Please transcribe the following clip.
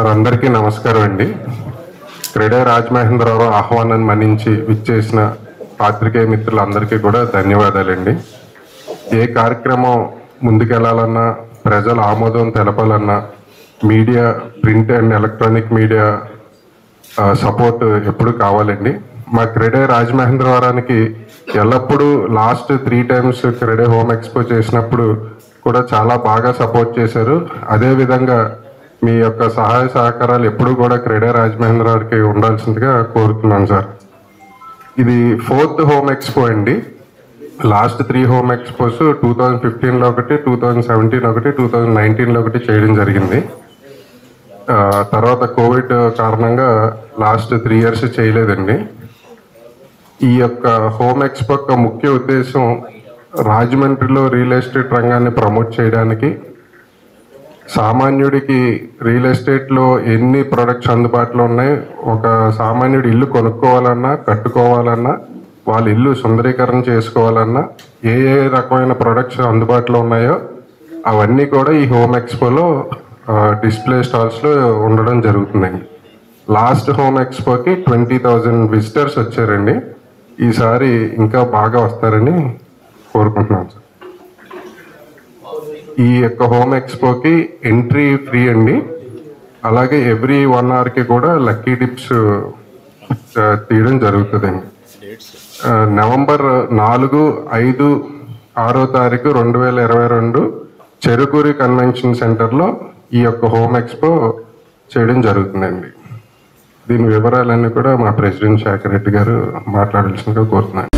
sir అందరికీ నమస్కారం అండి క్రెడే రాజమహేంద్రరావు ఆహ్వానాన్ని మన్నించి విచ్చేసిన పాత్రికేయ మిత్రులందరికీ కూడా ధన్యవాదాలండి ఏ కార్యక్రమం ముందుకెళ్లాలన్నా ప్రజల ఆమోదం తెలపాలన్నా media print and electronic media support ఎప్పుడు కావాలండి మా క్రెడే రాజమహేంద్రవరానికి ఎల్లప్పుడూ last three times CREDAI home expo చేసినప్పుడు కూడా చాలా బాగా సపోర్ట్ చేశారు అదేవిధంగా మీ యొక్క సహాయ సహకారాలు ఎప్పుడూ కూడా క్రెడే రాజమహేంద్రవరికి ఉండాల్సిందిగా కోరుతున్నాను సార్ ఇది ఫోర్త్ హోమ్ ఎక్స్పో అండి last three home expos two thousand ఫిఫ్టీన్లో ఒకటి టూ థౌజండ్ సెవెంటీన్ ఒకటి టూ థౌజండ్ నైన్టీన్లో ఒకటి చేయడం జరిగింది ఆ, తర్వాత కోవిడ్ కారణంగా లాస్ట్ త్రీ ఇయర్స్ చేయలేదండి ఈ యొక్క హోమ్ ఎక్స్పో యొక్క ముఖ్య ఉద్దేశం రాజమండ్రిలో రియల్ ఎస్టేట్ రంగాన్ని ప్రమోట్ చేయడానికి సామాన్యుడికి రియల్ ఎస్టేట్లో ఎన్ని ప్రొడక్ట్స్ అందుబాటులో ఉన్నాయి ఒక సామాన్యుడు ఇల్లు కొనుక్కోవాలన్నా కట్టుకోవాలన్నా వాళ్ళ ఇల్లు సుందరీకరణ చేసుకోవాలన్నా ఏ ఏ రకమైన ప్రొడక్ట్స్ అందుబాటులో ఉన్నాయో అవన్నీ కూడా ఈ హోమ్ ఎక్స్పోలో డిస్ప్లే స్టాల్స్లో ఉండడం జరుగుతుందండి లాస్ట్ హోమ్ ఎక్స్పోకి ట్వంటీ థౌజండ్ విజిటర్స్ వచ్చారండి ఈసారి ఇంకా బాగా వస్తారని కోరుకుంటున్నాను సార్ ఈ యొక్క హోమ్ ఎక్స్పోకి ఎంట్రీ ఫ్రీ అండి అలాగే ఎవ్రీ వన్ అవర్కి కూడా లక్కీ టిప్స్ తీయడం జరుగుతుందండి ఆ, నవంబర్ నాలుగు ఐదు ఆరో తారీఖు రెండు వేల ఇరవై రెండు చెరుకూరి కన్వెన్షన్ సెంటర్లో ఈ యొక్క హోమ్ ఎక్స్పో చేయడం జరుగుతుందండి దీని వివరాలన్నీ కూడా మా ప్రెసిడెంట్ శేఖర్ రెడ్డి గారు మాట్లాడాల్సిందిగా కోరుతున్నాను